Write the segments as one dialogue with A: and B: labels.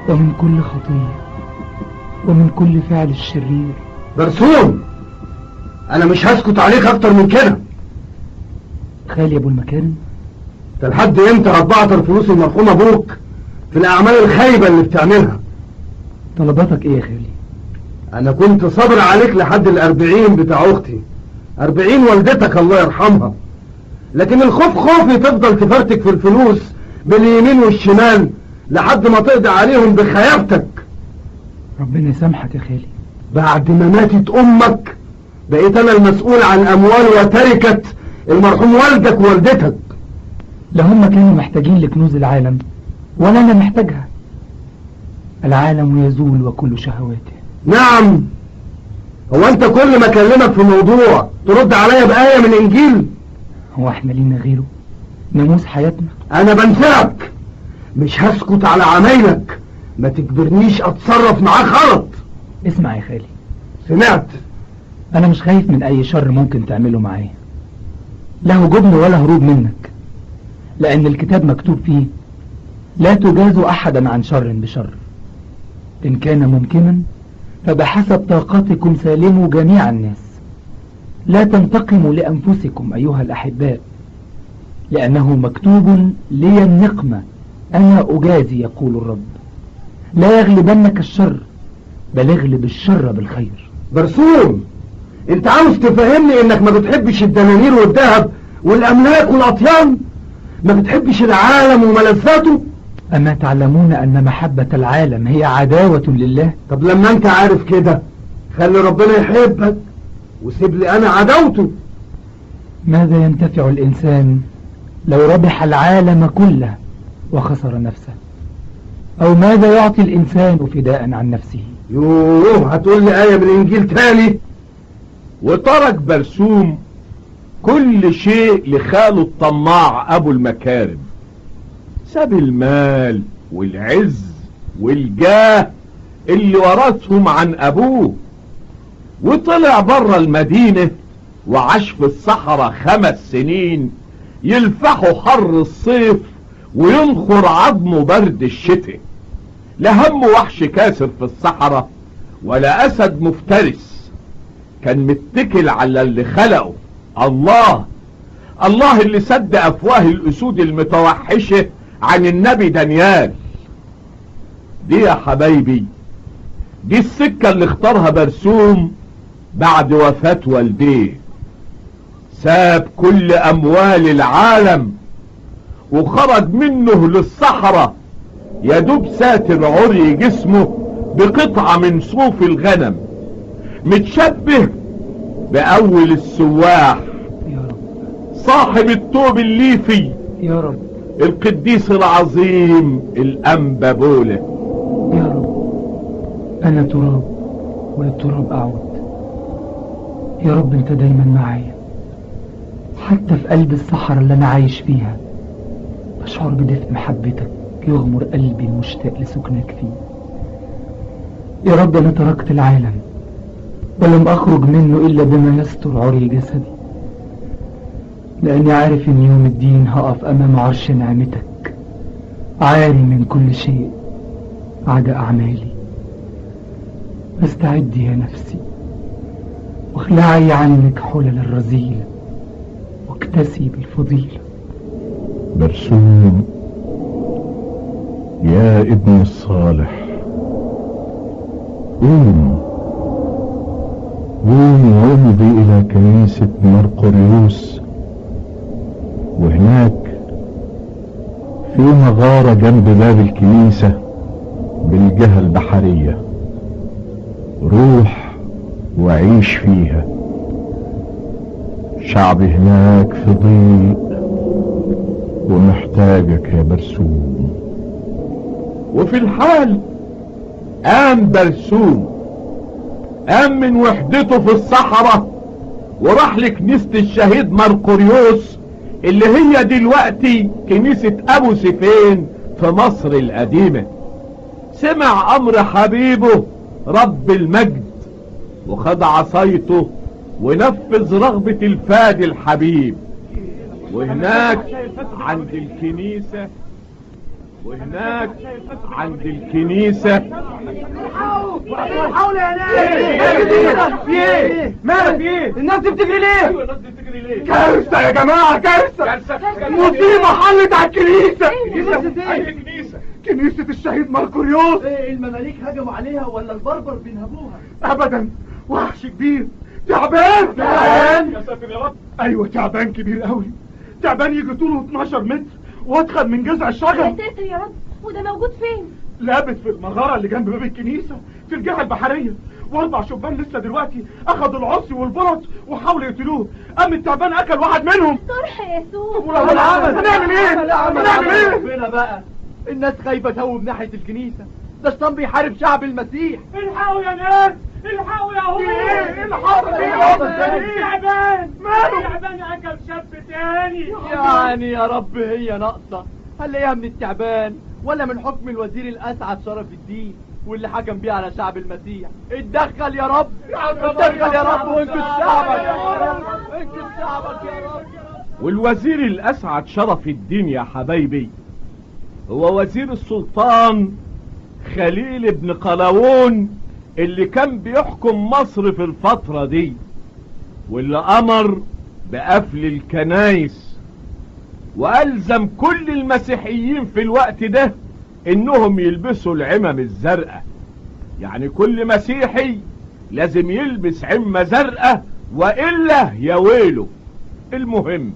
A: ومن كل خطية ومن كل فعل الشرير
B: برسوم انا مش هسكت عليك اكتر من كده
A: خالي ابو المكارم
B: انت لحد امتى هتبعتر فلوس المرحوم ابوك في الاعمال الخايبة اللي بتعملها
A: طلباتك ايه يا خالي
B: انا كنت صابر عليك لحد الاربعين بتاع اختي اربعين والدتك الله يرحمها لكن الخوف خوفي تفضل تفرتك في الفلوس باليمين والشمال لحد ما تقضي عليهم بخيابتك
A: ربنا يسامحك يا خالي
B: بعد ما ماتت امك بقيت انا المسؤول عن اموال وتركة المرحوم والدك ووالدتك
A: لا هم كانوا محتاجين لكنوز العالم ولا انا محتاجها العالم يزول وكل شهواته
B: نعم هو انت كل ما اكلمك في موضوع ترد عليا بآية من انجيل
A: هو احنا لينا غيره ناموس حياتنا
B: انا بنساك مش هسكت على عمايلك ما تجبرنيش اتصرف معاك غلط
A: اسمع يا خالي
B: سمعت
A: انا مش خايف من اي شر ممكن تعمله معايا لا هجوم ولا هروب منك لان الكتاب مكتوب فيه لا تجازوا احدا عن شر بشر ان كان ممكنا فبحسب طاقتكم سالموا جميع الناس لا تنتقموا لانفسكم ايها الاحباء لانه مكتوب لي النقمة انا اجازي يقول الرب لا يغلبنك الشر بل اغلب الشر بالخير
B: برسوم انت عاوز تفهمني انك ما بتحبش الدنانير والذهب والاملاك والاطيان ما بتحبش العالم وملذاته
A: أما تعلمون أن محبة العالم هي عداوة لله
B: طب لما انت عارف كده خلي ربنا يحبك وسيب لي انا عداوته
A: ماذا ينتفع الإنسان لو ربح العالم كله وخسر نفسه أو ماذا يعطي الإنسان فداء عن نفسه
B: يوه هتقول لي آية من الإنجيل تاني
C: وترك برسوم كل شيء لخاله الطماع أبو المكارم ساب المال والعز والجاه اللي ورثهم عن أبوه وطلع بره المدينة وعاش في الصحراء خمس سنين يلفحوا حر الصيف وينخر عظمه برد الشتاء لا هم وحش كاسر في الصحراء ولا أسد مفترس كان متكل على اللي خلقه الله الله اللي سد أفواه الأسود المتوحشة عن النبي دانيال دي يا حبايبي دي السكة اللي اختارها برسوم بعد وفاة والديه ساب كل أموال العالم وخرج منه للصحراء يدوب ساتر عري جسمه بقطعة من صوف الغنم متشبه بأول السواح
A: يا رب
C: صاحب التوب الليفي
A: يا رب
C: القديس العظيم الأنبا بوله
A: يا رب أنا تراب وللتراب أعود يا رب أنت دايما معايا حتى في قلب الصحراء اللي أنا عايش فيها بشعر بدفء محبتك يغمر قلبي المشتاق لسكنك فيه يا رب أنا تركت العالم ولم أخرج منه إلا بما يستر عري جسدي لأني عارف إن يوم الدين هقف أمام عرش نعمتك عاري من كل شيء عدا أعمالي فاستعدي يا نفسي واخلعي عنك حلل الرذيلة واكتسي بالفضيلة
D: برسوم يا ابن الصالح قوم قوم وامضي الى كنيسة مرقريوس وهناك في مغارة جنب باب الكنيسة بالجهة البحرية روح وعيش فيها شعب هناك في ضيق ومحتاجك يا برسوم
C: وفي الحال قام برسوم قام من وحدته في الصحراء وراح لكنيسة الشهيد مرقريوس اللي هي دلوقتي كنيسة ابو سيفين في مصر القديمة سمع امر حبيبه رب المجد وخد عصايته ونفذ رغبة الفادي الحبيب وهناك عند الكنيسة وهناك عند الكنيسة
B: حول يا ناس في ايه مالك في ايه الناس دي بتجري ليه كارثة يا جماعة كارثة مصيبة حلت على الكنيسة
C: كنيسة
B: كنيسة الشهيد ماركوريوس
E: ايه المماليك هجموا عليها ولا البربر بينهبوها
B: ابدا وحش كبير تعبان تعبان
C: يا ساتر يا رب
B: ايوه تعبان كبير قوي تعبان يجي طوله 12 متر وادخل من جذع
F: يا
B: الشجر
F: ساتر يا رب وده موجود فين
B: لابت في المغارة اللي جنب باب الكنيسة في الجهة البحرية واربع شبان لسه دلوقتي اخدوا العصي والبلط وحاولوا يقتلوه قام التعبان اكل واحد منهم
F: صرح يسوع
B: ولو العمل هنعمل ايه هنعمل ايه
E: فينا بقى الناس خايفة تهوب ناحية الكنيسة ده الشيطان بيحارب شعب المسيح
B: الحقوا يا ناس الحقوا يا هو ايه الحق
E: تعبان
B: ماله
E: تعبان اكل شاب تاني يعني يا رب هي ناقصة هنلاقيها من التعبان ولا من حكم الوزير الاسعد شرف الدين واللي حكم بيه على شعب المسيح اتدخل يا رب اتدخل يا رب وانقذ شعبك يا رب انقذ شعبك يا رب
C: والوزير الأسعد شرف الدين يا حبايبي هو وزير السلطان خليل بن قلاوون اللي كان بيحكم مصر في الفترة دي واللي أمر بقفل الكنايس وألزم كل المسيحيين في الوقت ده إنهم يلبسوا العمم الزرقاء يعني كل مسيحي لازم يلبس عمة زرقاء وإلا يا ويله المهم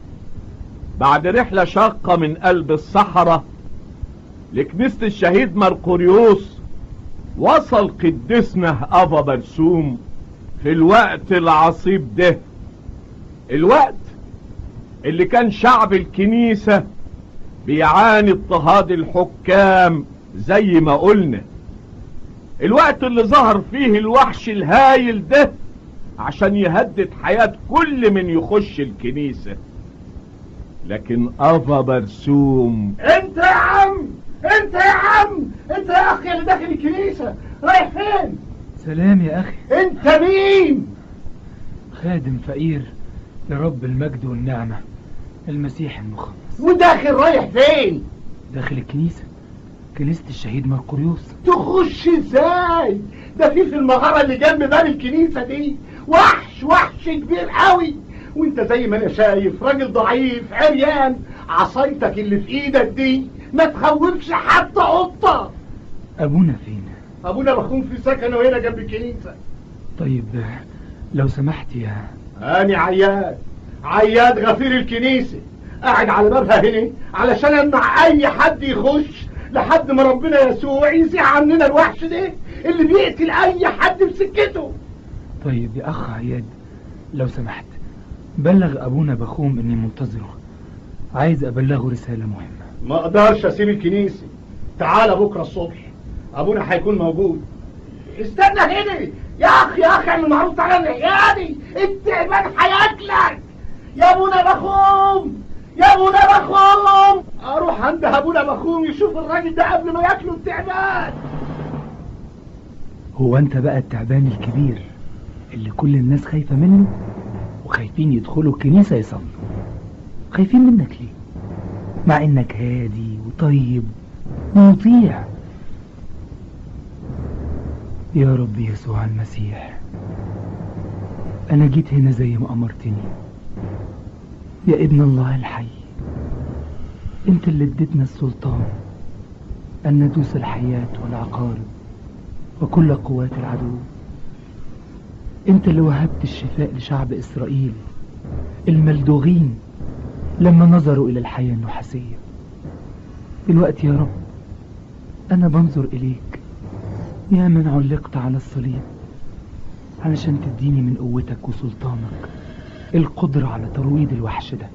C: بعد رحلة شاقة من قلب الصحراء لكنيسة الشهيد مرقوريوس وصل قدسنا أبا برسوم في الوقت العصيب ده الوقت اللي كان شعب الكنيسة بيعاني اضطهاد الحكام زي ما قلنا الوقت اللي ظهر فيه الوحش الهايل ده عشان يهدد حياة كل من يخش الكنيسة لكن أبا برسوم
B: انت يا عم انت يا عم انت يا اخي اللي داخل الكنيسة رايح فين
A: سلام يا أخي
B: انت مين
A: خادم فقير لرب المجد والنعمة المسيح المخلص
B: وداخل رايح فين
A: داخل الكنيسة كنيسة الشهيد مرقوريوس
B: تخش ازاي ده في في المغارة اللي جنب باب الكنيسة دي وحش وحش كبير قوي وانت زي ما انا شايف راجل ضعيف عريان عصايتك اللي في ايدك دي ما تخوفش حتى قطة
A: أبونا فين
B: ابونا بخون في سكنه هنا جنب الكنيسة
A: طيب لو سمحت يا
B: أنا عياد عياد غفير الكنيسة قاعد على بابها هنا علشان امنع اي حد يخش لحد ما ربنا يسوع يزيع عننا الوحش ده اللي بيقتل اي حد بسكته
A: طيب يا أخ عياد لو سمحت بلغ أبونا بخوم إني منتظره عايز أبلغه رسالة مهمة
B: ما اقدرش اسيب الكنيسة تعال بكرة الصبح ابونا هيكون موجود استنى هنا يا اخ يا اخ اعمل معروف تعالى نحياني التعبان هياكلك يا ابونا بخوم يا ابونا بخوم اروح عند ابونا بخوم يشوف الراجل ده قبل ما ياكله التعبان
A: هو أنت بقى التعبان الكبير اللي كل الناس خايفة منه وخايفين يدخلوا الكنيسة يصلوا خايفين منك ليه مع إنك هادي وطيب ومطيع يا رب يسوع المسيح أنا جيت هنا زي ما أمرتني يا ابن الله الحي أنت اللي اديتنا السلطان أن ندوس الحياة والعقارب وكل قوات العدو أنت اللي وهبت الشفاء لشعب إسرائيل الملدوغين لما نظروا إلى الحياة النحاسية دلوقتي يا رب أنا بنظر إليك يا من علقت على الصليب علشان تديني من قوتك وسلطانك القدرة على ترويض الوحش ده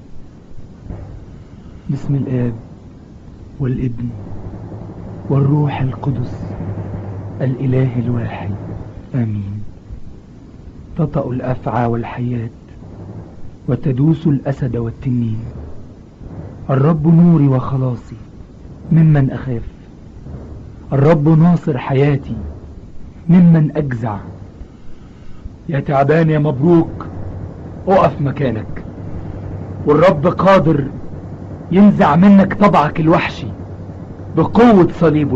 A: باسم الآب والابن والروح القدس الإله الواحد آمين تطأ الأفعى والحيات وتدوس الأسد والتنين الرب نوري وخلاصي ممن أخاف الرب ناصر حياتي ممن أجزع يا تعبان يا مبروك اقف مكانك والرب قادر ينزع منك طبعك الوحشي بقوة صليبه